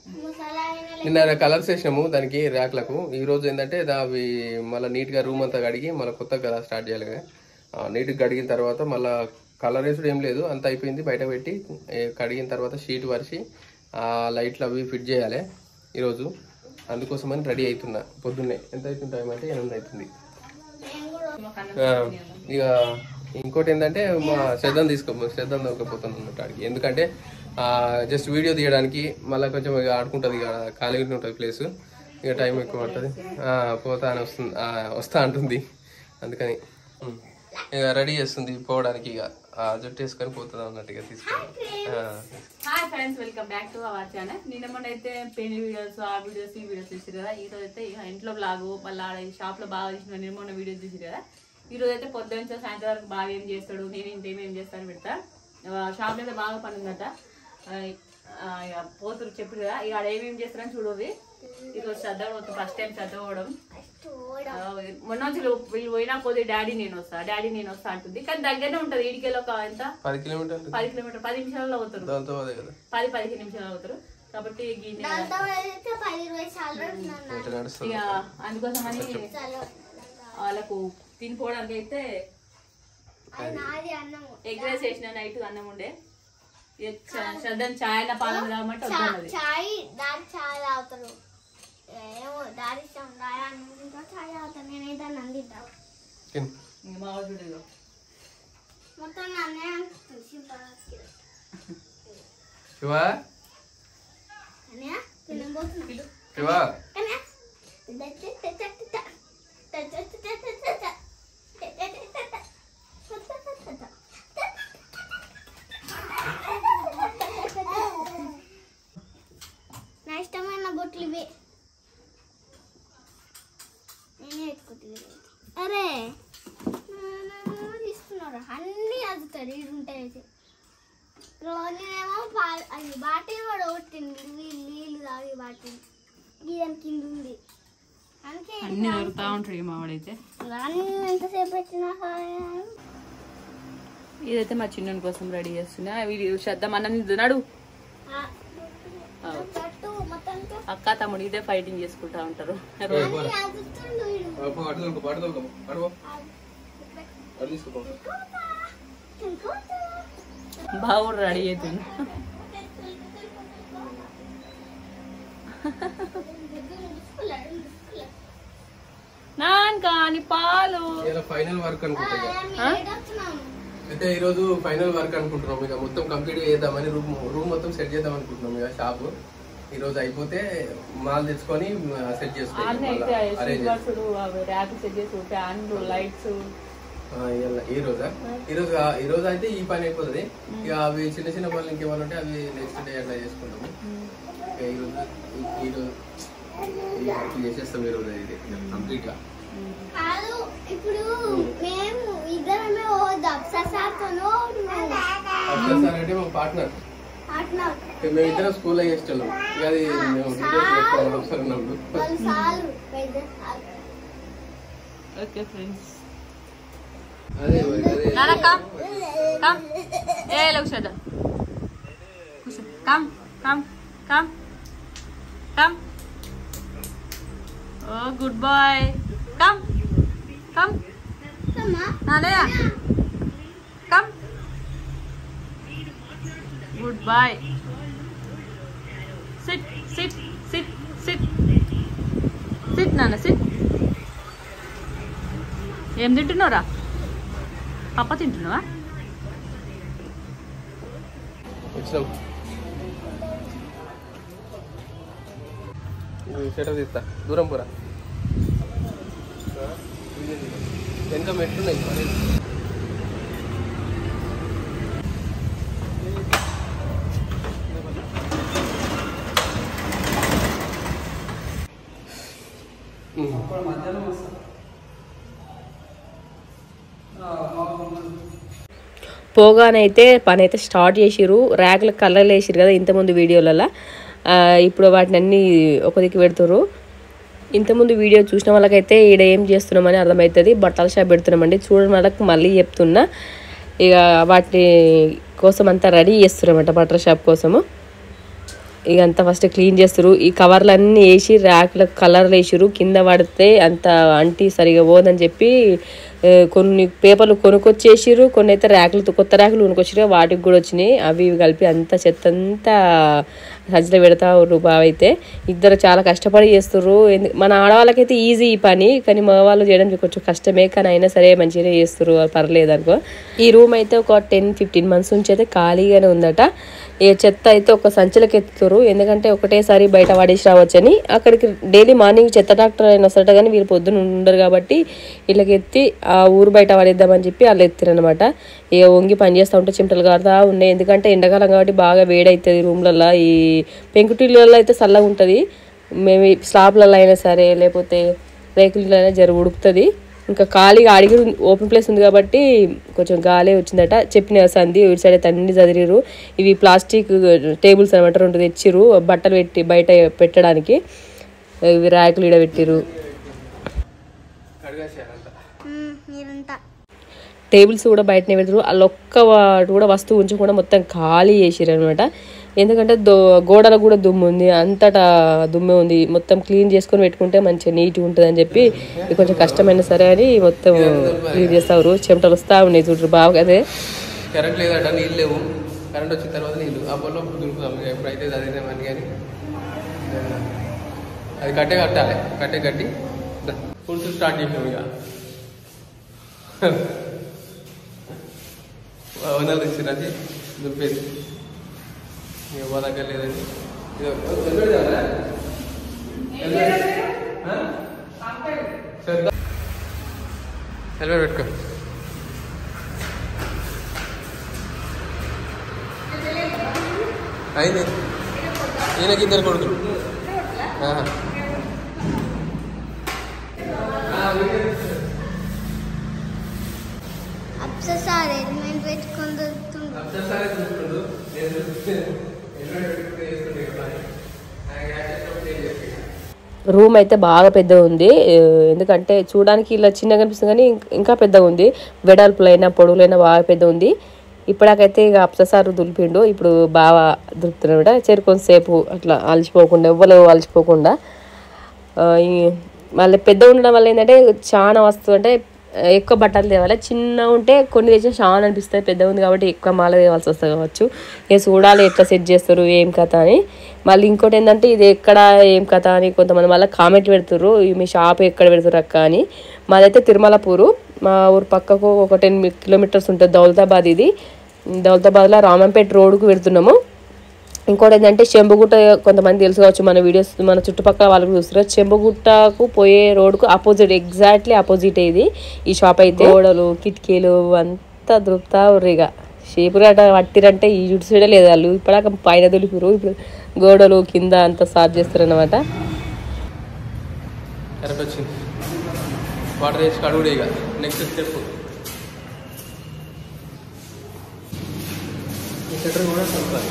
నిన్న కలర్స్ వేసినాము దానికి ర్యాక్లకు ఈ రోజు ఏంటంటే దా- అవి మళ్ళీ నీట్గా రూమ్ అంతా కడిగి మళ్ళీ కొత్త కదా స్టార్ట్ చేయాలి కదా ఆ, నీట్గా కడిగిన తర్వాత మళ్ళీ కలర్ వేసుడు ఏం లేదు అంత అయిపోయింది బయట పెట్టి ఏ, కడిగిన తర్వాత షీట్ వరిసి ఆ లైట్లు అవి ఫిట్ చేయాలి ఈరోజు అందుకోసమని రెడీ అవుతున్నా పొద్దున్నే ఎంత అవుతుంది టైం అంటే ఎనిమిది అవుతుంది ఆ, ఇక ఇంకోటి ఏంటంటే మా శ్రద్ధను తీసుకో శ్రద్ధను దొరకపోతున్నాను అన్నట్టు ఆడికి ఎందుకంటే జస్ట్ వీడియో తీయడానికి మళ్ళీ కొంచెం ఇక ఆడుకుంటుంది ఇక ఖాళీగా ఉంటుంది ప్లేస్ ఇక టైం ఎక్కువ పడుతుంది ఆ, పోతా అని వస్తుంది ఆ, వస్తా అంటుంది అందుకని ఉమ్. ఇక రెడీ చేస్తుంది పోవడానికి ఇక ఆ జుట్టు వేసుకొని పోతుంది అన్నట్టు ఇక తీసుకొని ఆ. Hi friends welcome back to our channel నిన్న మొన్న అయితే పెళ్లి వీడియోస్ ఆ వీడియోస్ ఈ వీడియోస్ చూసారు కదా ఈ రోజు అయితే ఇక ఇంట్లో బ్లాగ్ మళ్ళీ ఆడ షాప్ లో బాగా చూసిన నిన్న మొన్న వీడియోస్ చూసారు కదా ఈ రోజు అయితే పొద్దున్న నుంచి సాయంత్రం వరకు బాగా ఏం చేస్తాడు నేను ఇంత ఏమేం చేస్తాను పెడతా షాప్ లో అయితే బాగా పని ఉందట ఆ, ఆ, ఇక పోతురు చెప్పారు కదా ఇక ఆడ ఏమేమి చేస్తారని చూడవి ఈరోజు శ్రద్ధ ఫస్ట్ టైం శ్రద్ధ పోవడం ఆ, మొన్న నుంచి వీళ్ళు పోయినా పోతే డాడీ నేను వస్తా డాడీ నేను వస్తా అంటుంది కానీ దగ్గరనే ఉంటది ఈడికెళ్ళి ఒక ఎంత పది కిలోమీటర్లు పది కిలోమీటర్ పది నిమిషాలలో అవుతారు దాంతో అదే కదా పది పదిహేను నిమిషాలు అవుతారు కాబట్టి గిన్నె ఇట్లా నడుస్తుంది ఇక అందుకోసమని వాళ్ళకు తినిపోవడానికి అయితే ఎగ్ రైస్ వేసిన నైట్ అన్నం ఉండే ఇక చ- శ్రద్ధని ఛాయల పాలన కాబట్టి వద్దన్నది చాయ్ దాని చాయ్ తాగుతారు ఏమో దాని ఇష్టం దాని అన్నం చాయ్ తాగుతాను నేనైతే అన్నం తింటాను తిను. ఇంక మా వాడు చూడు ఇగో. మొత్తం నన్నే అనిపిస్తుంది సింపుల్ శివా అన్నయ్య తినబోతున్నా పిలు. శివా అన్నయ్య నా ఇష్టమైన బొట్లు ఇవి నేనే పెట్టుకుంటుంది అరే తీసుకున్నారు అన్నీ అదుతారు ఇది ఉంటాయి అయితే రోజునేమో పాలు అది బాటిల్ కూడా కొట్టింది నీళ్ళు నీళ్ళు తాగి బాటిల్ ఇదని కింద ఉంది అందుకే అన్ని దొరుకుతా ఉంటాడు ఇక మా వాడైతే అన్ని ఎంతసేపు పెట్టినా ఇదైతే మా చిన్న కోసం రెడీ చేస్తున్నా వీడి శ్రద్ధ మన నడు తట్టు మొత్తం అక్క తమ్ముడు ఇదే ఫైటింగ్ చేసుకుంటా ఉంటారు రోజు అన్ని అదుతుండు వీడు అటు తొలగు, అటు తొలగు, అటు పో. అటు తీసుకోపో. బావుడు రెడీ అవుతుంది నాన్ కాని పాలు ఇలా ఫైనల్ వర్క్ అనుకుంటా ఇక. వస్తున్నాము అయితే ఈ రోజు ఫైనల్ వర్క్ అనుకుంటున్నాం ఇక మొత్తం కంప్లీట్ చేద్దామని రూమ్ రూమ్ మొత్తం సెట్ చేద్దాం అనుకుంటున్నాం ఇక షాప్ ఈ రోజు అయిపోతే మాల్ తెచ్చుకొని సెట్ అన్నీ అయితే చేసుకోవాలి సిల్వర్స్ ర్యాక్ సెట్ చేసి ఫ్యాన్లు లైట్స్ ఈ రోజా ఈ రోజు ఆ- ఈ రోజు అయితే ఈ పని అయిపోతుంది ఇక అవి చిన్న చిన్న పనులు ఇంకేమైనా ఉంటే అవి నెక్స్ట్ డే అట్లా చేసుకుంటాము ఇక ఈ రోజు ఈ- ఈ రోజు ఈ వర్క్ చేసేస్తాం ఈ రోజు ఇది కంప్లీట్ గా కాదు ఇప్పుడు మేము ఇద్దరమే పోదాం ససాతను అఫ్సర్ సార్ అంటే మా పార్ట్నర్ అట్లా మేము ఇద్దరం స్కూల్లో చేస్తున్నాం ఇక అది మేము డీటెయిల్స్ చెప్పుకోవాలి ఒకసారి ఉన్నప్పుడు వాళ్ళు సాలు పెద్ద సాలు. ఓకే ఫ్రెండ్స్ అదే మరి, అదే నాన్న కమ్ కమ్ ఏ లోక్ శ్రద్ధ కూర్చో come come come come oh good boy come come అమ్మా, నానయ్య come good boy sit sit sit sit sit నాన్న సిట్ ఏం తింటున్నావురా పప్ప తింటున్నావా వచ్చినాం షటర్ తీస్తా దూరం పోరా వెనక మెట్లున్నాయి మరి. ఉమ్. పోగానైతే పని అయితే స్టార్ట్ చేసిర్రు ర్యాక్ల కలర్లు వేసిరు కదా ఇంతకుముందు వీడియోలలో ఆ, ఇప్పుడు వాటిని అన్ని ఒక దిక్కు పెడుతుర్రు ఇంతకుముందు వీడియో చూసిన వాళ్ళకైతే ఈడ ఏం చేస్తున్నామని అర్థమవుతుంది బట్టల షాప్ పెడుతున్నామండి చూడని వాళ్ళకి మళ్ళీ చెప్తున్నా ఇక వాటి కోసం అంతా రెడీ చేస్తున్నామంట బట్టల షాప్ కోసము ఇక అంతా ఫస్ట్ క్లీన్ చేస్తారు ఈ కవర్లన్నీ వేసి ర్యాక్లకు కలర్లు వేసిరు కింద పడితే అంత అంటి సరిగా పోదని చెప్పి ఆ, కొన్ని పేపర్లు కొనుక్కొచ్చేసిరు కొన్ని అయితే ర్యాకులు కొత్త ర్యాకులు కొనుక్కొచ్చిరు వాటికి కూడా వచ్చినాయి అవి ఇవి కలిపి అంత చెత్త అంతా సజ్జలో పెడతా ఉర్రు బావ అయితే ఇద్దరు చాలా కష్టపడి చేస్తారు ఎందు- మన ఆడవాళ్ళకైతే ఈజీ ఈ పని కానీ మగవాళ్ళు చేయడం కొంచెం కష్టమే కానీ అయినా సరే మంచిగానే చేస్తారు పర్లేదు అనుకో ఈ రూమ్ అయితే ఒక టెన్ ఫిఫ్టీన్ మంత్స్ నుంచి అయితే ఖాళీగానే ఉందట ఏ చెత్త అయితే ఒక సంచులకు ఎత్తుతారు ఎందుకంటే ఒకటేసారి బయట పడేసి రావచ్చని అక్కడికి డైలీ మార్నింగ్ చెత్త డాక్టర్ అయిన వస్తారట కానీ వీళ్ళు పొద్దున ఉండరు కాబట్టి వీళ్ళకి ఎత్తి ఆ ఊరు బయట పడేద్దామని చెప్పి వాళ్ళు ఎత్తిరనమాట ఇక వంగి పని చేస్తూ ఉంటే చిమటలు కారుతా ఉన్నాయి ఎందుకంటే ఎండాకాలం కాబట్టి బాగా వేడవుతుంది రూమ్లలో ఈ పెంకుటిళ్ళలో అయితే చల్లగా ఉంటుంది మేము ఈ స్లాబ్లలో అయినా సరే లేకపోతే రేకులలో అయినా జర ఉడుకుతుంది ఇంకా ఖాళీగా అడిగి ఓపెన్ ప్లేస్ ఉంది కాబట్టి కొంచెం గాలి వచ్చిందట చెప్పిన సంధి ఇటు సైడ్ అయితే అన్ని చదిరిరు ఇవి ప్లాస్టిక్ టేబుల్స్ అనమాట రెండు తెచ్చిర్రు బట్టలు పెట్టి బయట పెట్టడానికి ఇవి ర్యాకులు ఇడ పెట్టిరు కడిగేసేయాలంతా మీరంతా టేబుల్స్ కూడా బయటనే పెడతారు వాళ్ళు ఒక్క వాడు కూడా వస్తువు ఉంచకుండా మొత్తం ఖాళీ చేసిరు అనమాట ఎందుకంటే దో గోడలకు కూడా దుమ్ము ఉంది అంతటా దుమ్మే ఉంది మొత్తం క్లీన్ చేసుకొని పెట్టుకుంటే మంచిగా నీట్గా ఉంటుంది అని చెప్పి ఇది కొంచెం కష్టమైన సరే అని మొత్తం క్లీన్ చేస్తారు చెమటలు వస్తూ ఉన్నాయి చూడరు బాగా అదే కరెంట్ లేదట నీళ్ళు లేవు కరెంట్ వచ్చిన తర్వాత నీళ్ళు ఆ పొలం దులుపుతాం ఇక ఎప్పుడైతే చదివినామని కానీ అది కట్టే కట్టాలి కట్టే కట్టి పులుసు స్టార్ట్ చేసాం ఇక వందలు తెచ్చిన అది దులిపేది ఇక మా దగ్గర లేదండి ఇదో, హెల్మెట్ తేవాలా? హెల్మెట్? ఆ? చేద్దాం. హెల్మెట్ పెట్టుకో అయింది ఈయనకి ఇద్దరు కొడుకులు ఆహా. అప్ససారి హెల్మెట్ పెట్టుకొని దొరుకుతుండ్రు ఒకసారి చూసుకుంటూ నేను చూస్తే హెల్మెట్ పెట్టుకుంటే చేస్తుండే కదా అని. ఆయన యాక్సిడెంట్ ఏం చెప్పి రూమ్ అయితే బాగా పెద్దగా ఉంది ఏ, ఎందుకంటే చూడడానికి ఇలా చిన్నగా అనిపిస్తుంది కానీ ఇంక- ఇంకా పెద్దగా ఉంది వెడల్పులైనా పొడవులైనా బాగా పెద్ద ఉంది ఇప్పటికైతే ఇక అప్ససారు దులిపిండు ఇప్పుడు బాగా దులుపుతున్నాడు చెరు కొంతసేపు అట్లా అలసిపోకుండా ఎవ్వరు అలసిపోకుండా ఆ, ఈ మళ్ళీ పెద్ద ఉండడం వల్ల ఏంటంటే చాలా వస్తువు అంటే ఆ, ఎక్కువ బట్టలు తేవాలి చిన్న ఉంటే కొన్ని తెచ్చిన చాలా అనిపిస్తాయి పెద్ద ఉంది కాబట్టి ఎక్కువ మాల తేవాల్సి వస్తుంది కావచ్చు ఇక చూడాలి ఎట్లా సెట్ చేస్తారు ఏం కథ అని మళ్ళీ ఇంకోటి ఏంటంటే ఇది ఎక్కడ ఏం కథ అని కొంతమంది మళ్ళీ కామెంట్ పెడుతుర్రు ఈ మీ షాప్ ఎక్కడ పెడుతురు అక్క అని మాదైతే తిరుమలపూరు మా ఊరు పక్కకు ఒక టెన్ కిలోమీటర్స్ ఉంటుంది దౌలతాబాద్ ఇది దౌలతాబాద్లో రామంపేట రోడ్డుకు పెడుతున్నాము ఇంకోటి ఏంటంటే చెంబుగుట్ట కొంతమంది తెలుసు కావచ్చు మన వీడియోస్ మన చుట్టుపక్కల వాళ్ళకి చూస్తారు చెంబుగుట్టకు పోయే రోడ్డుకు ఆపోజిట్ ఎగ్జాక్ట్లీ ఆపోజిట్ ఇది ఈ షాప్ అయితే గోడలు కిటికీలు అంతా దొరుకుతా ఇక షేపురాట పట్టిరంటే ఈ జుట్టు సైడే లేదు వాళ్ళు ఇప్పటిదాకా పైన దులిపిరు ఇప్పుడు గోడలు కింద అంతా సాఫ్ చేస్తారన్నమాట కరెక్ట్ వచ్చింది వాటర్ వేసి కడుగుడే ఇక నెక్స్ట్ స్టెప్ ఈ షట్టర్ కూడా కలుపుతాను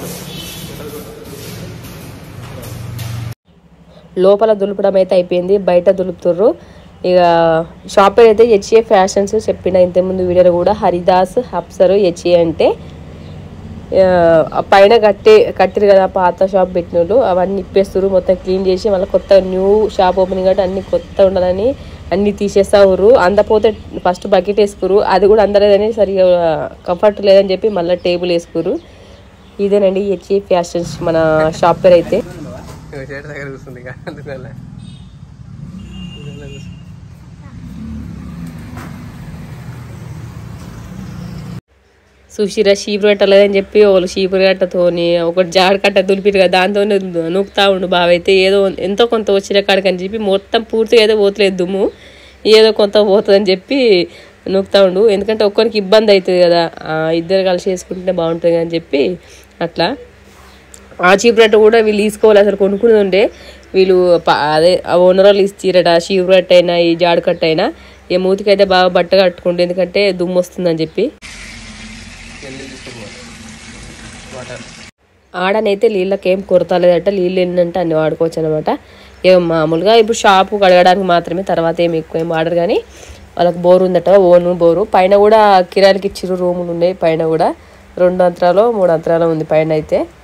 లోపల దులపడం అయితే అయిపోయింది బయట దులుపుతుర్రు ఇక షాప్ పేరు అయితే హెచ్ఏ ఫ్యాషన్స్ చెప్పిన ఇంతకుముందు వీడియోలో కూడా హరిదాస్ హప్సరు హెచ్ఏ అంటే ఆ, ఆ పైన కట్టి కట్టిరు కదా పాత షాప్ పెట్టిన వాళ్ళు అవన్నీ ఇప్పేస్తారు మొత్తం క్లీన్ చేసి మళ్ళీ కొత్త న్యూ షాప్ ఓపెనింగ్ కాబట్టి అన్ని కొత్త ఉండాలని అన్ని తీసేస్తా ఊరు అందపోతే ఫస్ట్ బకెట్ వేసుకురు అది కూడా అందలేదని సరిగా కంఫర్ట్ లేదని చెప్పి మళ్ళీ టేబుల్ వేసుకురు ఇదేనండి హెచ్ఏ ఫ్యాషన్స్ మన షాప్ పేరు అయితే ఇక చేట దగ్గర కూర్చుంది ఇక అందువల్ల సుశీర చీపురు కట్టలేదని చెప్పి వాళ్ళు చీపురు కట్టతోని ఒకటి జాడ కట్ట దులిపిరు కదా దాంతో నూకుతా ఉండు బావ అయితే ఏదో ఎంతో కొంత వచ్చిన కాడికి అని చెప్పి మొత్తం పూర్తిగా ఏదో పోతలేదు దుమ్ము ఏదో కొంత పోతుందని చెప్పి నూకుతా ఉండు ఎందుకంటే ఒక్కరికి ఇబ్బంది అవుతుంది కదా ఆ ఇద్దరు కలిసి వేసుకుంటే బాగుంటుంది అని చెప్పి అట్లా ఆ చీపురట్ట కూడా వీళ్ళు తీసుకోవాలి అసలు కొనుక్కుని ఉండే వీళ్ళు ప- అదే ఆ ఓనర్ వాళ్ళు ఇచ్చిరట చీపురట్ట అయినా ఈ జాడు కట్ట అయినా ఈ మూతికైతే బాగా బట్ట కట్టుకుంటే ఎందుకంటే దుమ్ము వస్తుందని చెప్పి ఎన్ని తీసుకోవాలి వాటర్ ఆడనైతే నీళ్ళకి ఏం కొరతలేదట నీళ్ళు ఎన్నంటే అన్ని వాడుకోవచ్చు అనమాట ఇక మామూలుగా ఇప్పుడు షాపు కడగడానికి మాత్రమే తర్వాత ఏమి ఎక్కువ ఏం వాడరు కానీ వాళ్ళకి బోరు ఉందట ఓను బోరు పైన కూడా కిరాయికి ఇచ్చిరు రూములు ఉన్నాయి పైన కూడా రెండు అంతరాలు మూడు అంతరాలు ఉంది పైన అయితే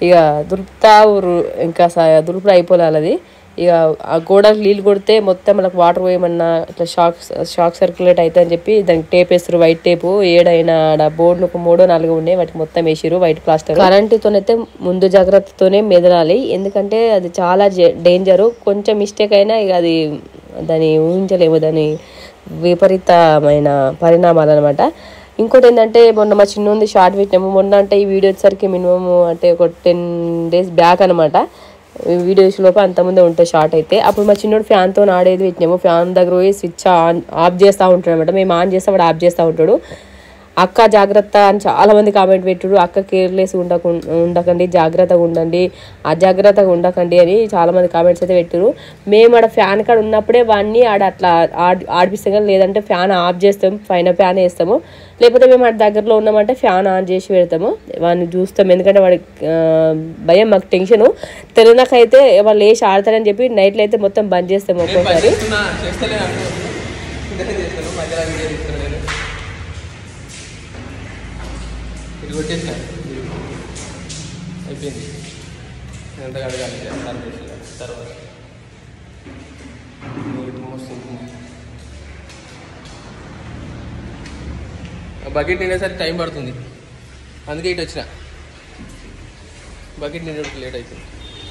ఇక దురుపుతా ఊరు- ఇంకా స- దురుపుడు అయిపోలేదు అది ఇక ఆ గోడకు నీళ్ళు కొడితే మొత్తం మనకు వాటర్ పోయమన్నా ఇట్లా షాక్ షాక్ సర్క్యులేట్ అవుతుంది అని చెప్పి దానికి టేప్ వేస్తారు వైట్ టేపు ఏడైనా ఆడ బోర్డులు ఒక మూడో నాలుగో ఉన్నాయి వాటికి మొత్తం వేసిరు వైట్ ప్లాస్టర్ కరెంటుతోనైతే ముందు జాగ్రత్తతోనే మెదలాలి ఎందుకంటే అది చాలా డేంజరు కొంచెం మిస్టేక్ అయినా ఇక అది దాన్ని ఊహించలేము దాని విపరీతమైన పరిణామాలు అనమాట ఇంకోటి ఏంటంటే మొన్న మా చిన్న ఉంది షార్ట్ పెట్టినాము మొన్న అంటే ఈ వీడియో వచ్చేసరికి మినిమం అంటే ఒక టెన్ డేస్ బ్యాక్ అనమాట వీడియోస్ లోపు అంతకుముందే ఉంటుంది షార్ట్ అయితే అప్పుడు మా చిన్నోడు ఫ్యాన్తో ఆడేది పెట్టినాము ఫ్యాన్ దగ్గర పోయి స్విచ్ ఆన్ ఆఫ్ చేస్తూ ఉంటాడు అనమాట మేము ఆన్ చేస్తే వాడు ఆఫ్ చేస్తూ ఉంటాడు అక్క జాగ్రత్త అని చాలా మంది కామెంట్ పెట్టుడు అక్క కేర్లెస్ ఉండకు ఉండకండి జాగ్రత్తగా ఉండండి అజాగ్రత్తగా ఉండకండి అని చాలా మంది కామెంట్స్ అయితే పెట్టారు మేము ఆడ ఫ్యాన్ కాడ ఉన్నప్పుడే వాడిని ఆడ అట్లా ఆడి ఆడిపిస్తాం కానీ లేదంటే ఫ్యాన్ ఆఫ్ చేస్తాం పైన ఫ్యాన్ వేస్తాము లేకపోతే మేము ఆడ దగ్గరలో ఉన్నామంటే ఫ్యాన్ ఆన్ చేసి పెడతాము వాడిని చూస్తాం ఎందుకంటే వాడికి ఆ, భయం మాకు టెన్షను తెలియనాకైతే వాళ్ళు వేసి ఆడతారని చెప్పి నైట్లో అయితే మొత్తం బంద్ చేస్తాము ఒక్కోసారి చేస్తున్నా చేస్తలే అంటూ ఇదే చేస్తాను మధ్యలో వీడియో తీస్తున్నాను నేను ఇది కొట్టేసిన అయిపోయింది ఎంత అడగాలి తర్వాత తర్వాత బకెట్ నిండేసరికి టైం పడుతుంది అందుకే ఇటు వచ్చిన బకెట్ నిండడానికి లేట్ అవుతుంది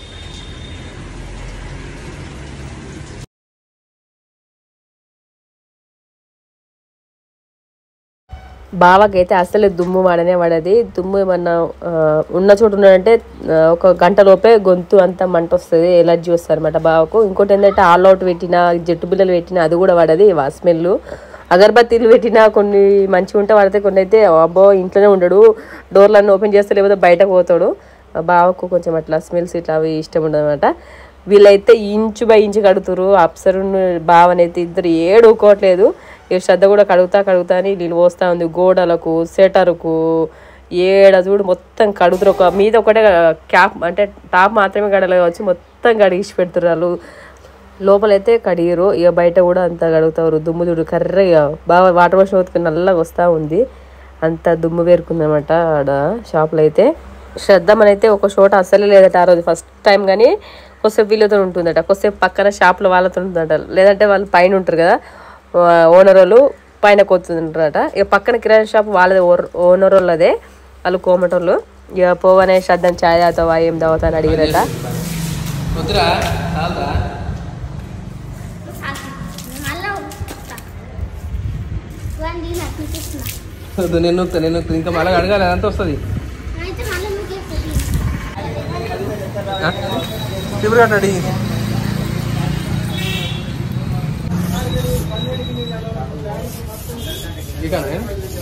బావకైతే అసలు దుమ్ము వాడనే వాడది దుమ్ము ఏమన్నా ఆ, ఉన్న చోటు ఉన్నాడంటే ఆ, ఒక గంట లోపే గొంతు అంతా మంట వస్తుంది ఎలర్జీ వస్తుంది అనమాట బావకు ఇంకోటి ఏంటంటే ఆల్ అవుట్ పెట్టిన జట్టు బిల్లలు పెట్టిన అది కూడా వాడది వా స్మెల్ అగరబత్తీలు పెట్టినా కొన్ని మంచిగా ఉంటే వాడితే కొన్ని అయితే అబ్బో ఇంట్లోనే ఉండడు డోర్లన్నీ ఓపెన్ చేస్తే లేకపోతే బయటకు పోతాడు ఆ బావకు కొంచెం అట్లా స్మెల్స్ ఇట్లా అవి ఇష్టం ఉండదు అనమాట వీళ్ళైతే ఇంచు బై ఇంచు కడుతురు అప్సరును బావనైతే ఇద్దరు ఏడుకోవట్లేదు ఇక శ్రద్ధ కూడా కడుగుతా కడుగుతా అని నీళ్ళు పోస్తా ఉంది గోడలకు సెటర్కు ఏడ చూడు మొత్తం కడుగుతారు ఒక మీద ఒకటే క్యాప్ అంటే టాప్ మాత్రమే కడగలు కావచ్చు మొత్తం కడిగిసి పెడుతురు వాళ్ళు లోపలైతే కడిగిరు ఇక బయట కూడా అంతా కడుగుతారు దుమ్ము చూడు కర్రగా బాగా వాటర్ వాష్ అవుతుంది నల్లగా వస్తూ ఉంది అంత దుమ్ము పేరుకుందనమాట ఆడ షాప్లో అయితే శ్రద్ధ మనైతే ఒక చోట అస్సలే లేదట ఆ రోజు ఫస్ట్ టైం కానీ కొద్దిసేపు వీళ్ళతో ఉంటుందట కొద్దిసేపు పక్కన షాప్లో వాళ్ళతో ఉంటుందట లేదంటే వాళ్ళు పైన ఉంటారు కదా ఓనర్ వాళ్ళు పైన కూర్చుంటారట ఇక పక్కన కిరాణా షాప్ వాళ్ళది ఓనర్ వాళ్ళదే వాళ్ళు కోమటోళ్ళు ఇక పోవనే శ్రద్ధని ఛాయ్ తాగుతావా ఏం తాగుతా అని అడిగిరట వద్దురా చాలరా మళ్ళా వస్తా. ఇవ్వండి నాకు చూపిస్తున్నా వద్దు నేను నొక్కుతా, నేను నొక్కుతా. ఇంకా మళ్ళీ అడగాలి అదంతా వస్తుంది అయితే మళ్ళీ మీకు ఇప్పుడు అడిగి ఇకనే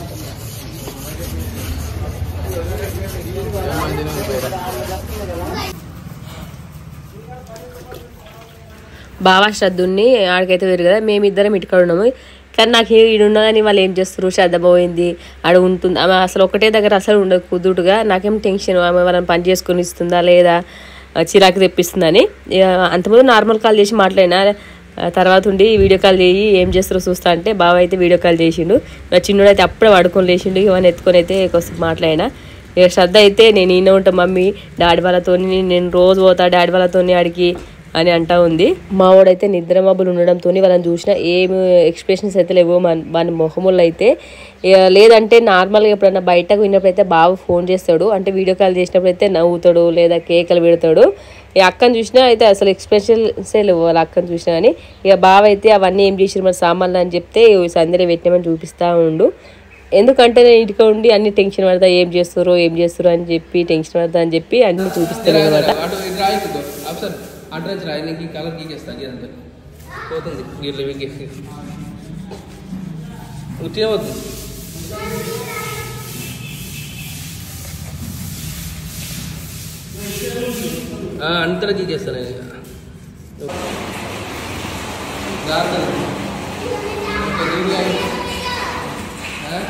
బాగా శ్రద్ధుని ఆడికైతే వేరు కదా మేమిద్దరం ఇటుకడ ఉన్నాము కానీ నాకు ఈడున్నదని వాళ్ళు ఏం చేస్తారు శ్రద్ధ పోయింది ఆడ ఉంటుంది ఆమె అసలు ఒకటే దగ్గర అసలు ఉండదు కుదురుగా నాకేం టెన్షన్ ఆమె వాళ్ళని పని చేసుకొని ఇస్తుందా లేదా ఆ, చిరాకు తెప్పిస్తుందని ఇక అంతకుముందు నార్మల్ కాల్ చేసి మాట్లాడినా ఆ, తర్వాత ఉండి వీడియో కాల్ చేయి ఏం చేస్తారో చూస్తా అంటే బావ అయితే వీడియో కాల్ చేసిండు నా చిన్నోడు అయితే అప్పుడే పడుకొని లేచిండు ఇవన్నీ ఎత్తుకొని అయితే కొద్దిసేపు మాట్లాడినా ఇక శ్రద్ధ అయితే నేను ఈయన ఉంటా మమ్మీ డాడీ వాళ్ళతోని నేను రోజు పోతా డాడీ వాళ్ళతోని ఆడికి అని అంటా ఉంది మా వాడైతే నిద్ర మబ్బులు ఉండడంతో వాళ్ళని చూసినా ఏమి ఎక్స్ప్రెషన్స్ అయితే లేవు మన వాని మొహములు అయితే ఇక లేదంటే నార్మల్గా ఎప్పుడైనా బయటకు విన్నప్పుడు అయితే బాగా ఫోన్ చేస్తాడు అంటే వీడియో కాల్ చేసినప్పుడు అయితే నవ్వుతాడు లేదా కేకలు పెడతాడు ఈ అక్కని చూసినా అయితే అసలు ఎక్స్ప్రెషన్సే లేవు వాళ్ళ అక్కని చూసినా కానీ ఇక బావ అయితే అవన్నీ ఏం చేసిరు మరి సామాన్లు అని చెప్తే సందడి పెట్టినామని చూపిస్తా ఉండు ఎందుకంటే నేను ఇంటికి ఉండి అన్ని టెన్షన్ పడతా ఏం చేస్తారు ఏం చేస్తారు అని చెప్పి టెన్షన్ పడతా అని చెప్పి అన్ని చూపిస్తాను అనమాట అటు ఇది రాయిద్దు ఆప్షన్ అడ్రస్ రాయి నీకు ఈ కలర్ గీకేస్తాను ఇదంతా పోతుంది గీర్లు గీకేసి ఉట్టినే పోతుంది ఆ, అంతటా గీకేస్తాను నేను ఇక. జాగ్రత్త. ఇంకా నీళ్ళు కాదు. ఆ?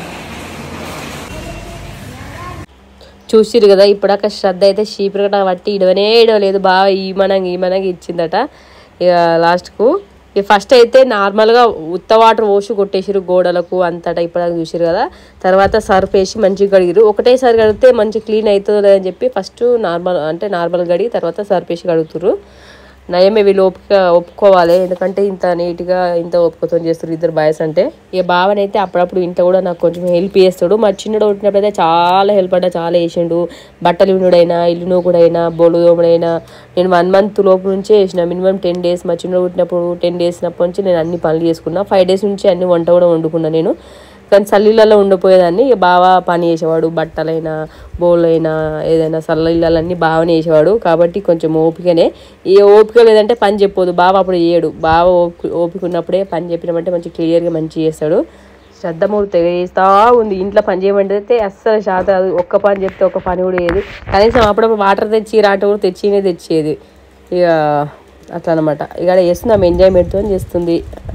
చూసిరు కదా ఇప్పుడాక శ్రద్ధ అయితే చీపురు కట్ట పట్టి ఇడవనే ఇడవలేదు బాగా ఈ మనంగా ఈ మనంగా ఇచ్చిందట ఇక లాస్ట్కు ఇక ఫస్ట్ అయితే నార్మల్గా ఉత్త వాటర్ పోసి కొట్టేసిరు గోడలకు అంతటా ఇప్పుడు చూసిరు కదా తర్వాత సర్ఫ్ వేసి మంచిగా కడిగిరు ఒకటేసారి కడిగితే మంచి క్లీన్ అవుతుంది అని చెప్పి ఫస్ట్ నార్మల్ అంటే నార్మల్ కడిగి తర్వాత సర్ఫ్ వేసి కడుగుతురు నయమే వీళ్ళు ఓపిక ఒప్పుకోవాలి ఎందుకంటే ఇంత నీట్గా ఇంత ఓపికతో చేస్తారు ఇద్దరు బాయ్స్ అంటే ఇక బావనైతే అప్పుడప్పుడు ఇంట్లో కూడా నాకు కొంచెం హెల్ప్ చేస్తాడు మా చిన్నడు పుట్టినప్పుడు అయితే చాలా హెల్ప్ అడ్డా చాలా వేసిండు బట్టలు వినుడైనా ఇల్లు నూకుడైనా బోలు దోముడైనా నేను వన్ మంత్ లోపు నుంచే వేసిన మినిమం టెన్ డేస్ మా చిన్నడు పుట్టినప్పుడు టెన్ డేస్ నప్పటి నుంచి నేను అన్ని పనులు చేసుకున్నా ఫైవ్ డేస్ నుంచి అన్ని వంట కూడా వండుకున్నా నేను కానీ చల్లీలలో ఉండిపోయేదాన్ని ఇక బాగా పని చేసేవాడు బట్టలైనా బోళ్ళైనా ఏదైనా చల్లీలన్నీ బాగానే చేసేవాడు కాబట్టి కొంచెం ఓపికనే ఏ ఓపిక లేదంటే పని చెప్పొద్దు బావ అప్పుడు చేయడు బావ ఓపిక ఓపిక ఉన్నప్పుడే పని చెప్పినామంటే మంచి క్లియర్గా మంచిగా చేస్తాడు శ్రద్ధమూర్తి తెగ చేస్తా ఉంది ఇంట్లో పని చేయమంటే అస్సలు శాత కాదు. ఒక్క పని చెప్తే ఒక్క పని కూడా చేయదు కనీసం అప్పుడప్పుడు వాటర్ తెచ్చి రాట కూడా తెచ్చినే తెచ్చేది ఇక అట్లా అనమాట ఇక చేస్తున్నాం ఎంజాయ్మెంట్తో చేస్తుంది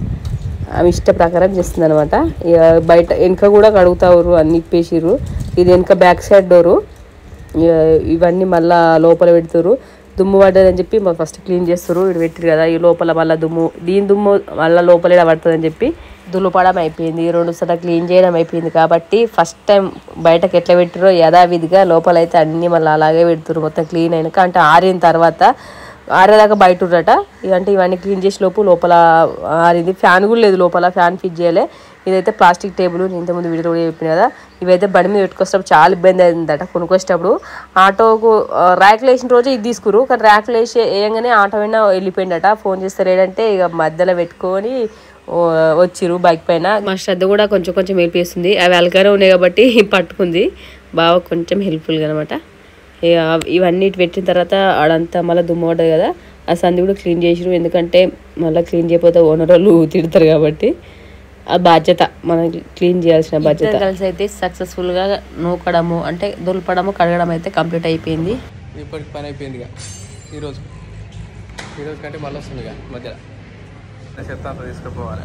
ఆమె ఇష్ట ప్రకారం చేస్తుంది అనమాట ఇక బయట వెనక కూడా కడుగుతారు అన్ని ఇప్పేసిర్రు ఇది వెనక బ్యాక్ సైడ్ డోరు ఇక ఇవన్నీ మళ్ళా లోపల పెడతారు దుమ్ము పడ్డదని చెప్పి మా ఫస్ట్ క్లీన్ చేస్తారు ఇటు పెట్టారు కదా ఈ లోపల మళ్ళీ దుమ్ము దీని దుమ్ము మళ్ళీ లోపల పడుతుందని చెప్పి దులుపడం అయిపోయింది రెండు సార్లు క్లీన్ చేయడం అయిపోయింది కాబట్టి ఫస్ట్ టైం బయటకు ఎట్లా పెట్టారో యథావిధిగా లోపల అయితే అన్ని మళ్ళీ అలాగే పెడుతురు మొత్తం క్లీన్ అయినాక అంటే ఆరిన తర్వాత ఆరేదాకా బయట ఉండట ఇదంటే ఇవన్నీ క్లీన్ చేసి లోపు లోపల ఆరింది ఫ్యాన్ కూడా లేదు లోపల ఫ్యాన్ ఫిట్ చేయలే ఇదైతే ప్లాస్టిక్ టేబుల్ నేను ఇంతకుముందు వీడియో కూడా చెప్పిన కదా ఇవైతే బండి మీద పెట్టుకొచ్చేటప్పుడు చాలా ఇబ్బంది అయిందట కొనుక్కొచ్చేటప్పుడు ఆటోకు ఆ, ర్యాక్లు వేసిన రోజే ఇది తీసుకురు కానీ ర్యాక్లు వేసి వేయంగానే ఆటో అయినా వెళ్ళిపోయిందట ఫోన్ చేస్తే లేదంటే ఇక మధ్యలో పెట్టుకొని ఓ, వచ్చిర్రు బైక్ పైన మా శ్రద్ధ కూడా కొంచెం కొంచెం హెల్ప్ చేస్తుంది అవి అలకారే ఉన్నాయి కాబట్టి పట్టుకుంది బాగా కొంచెం హెల్ప్ఫుల్గా అనమాట ఇక ఇవన్నీ ఇటు పెట్టిన తర్వాత ఆడంతా మళ్ళీ దుమ్ము పడ్డది కదా ఆ సంది కూడా క్లీన్ చేసిరు ఎందుకంటే మళ్ళీ క్లీన్ చేయకపోతే ఓనర్ వాళ్ళు తిడతారు కాబట్టి ఆ బాధ్యత మనం క్లీన్ చేయాల్సిన బాధ్యత కలిసి అయితే సక్సెస్ఫుల్గా నూకడము అంటే దులపడము కడగడం అయితే కంప్లీట్ అయిపోయింది ఇప్పటికి పని అయిపోయింది ఇక ఈరోజు ఈరోజు కంటే మళ్ళీ వస్తుంది ఇక మధ్యలో చెత్త అంతా తీసుకుపోవాలి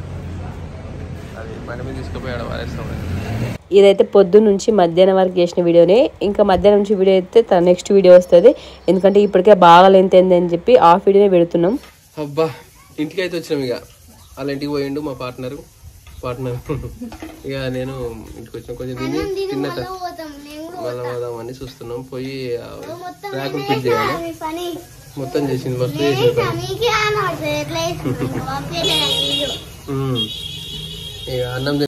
అది బండి మీద తీసుకుపోయాడు వారేస్తాం ఇదైతే పొద్దున్న నుంచి మధ్యాహ్నం వరకు చేసిన వీడియోనే ఇంకా మధ్యాహ్నం నుంచి వీడియో అయితే నెక్స్ట్ వీడియో వస్తుంది ఎందుకంటే ఇప్పటికే బాగా లెంత్ అయింది అని చెప్పి ఆ వీడియోనే పెడుతున్నాం అబ్బా ఇంటికి అయితే వచ్చినాం ఇక వాళ్ళ ఇంటికి పోయిండు మా పార్ట్నర్ పార్ట్నర్ ఇక నేను ఇంటికి వచ్చిన కొంచెం తిని తిన్న తర్వాత పోతాం నేను కూడా మళ్ళీ పోదామని చూస్తున్నాం పోయి ఆ మొత్తం ర్యాకులు ఫిట్ చేయాలి మీ పని మొత్తం చేసింది మస్తు చేసింది పని మీకే అనవసరం ఎట్లా వేసుకుంటున్నావు పంపించలేదు ఉమ్. ఇక అన్నం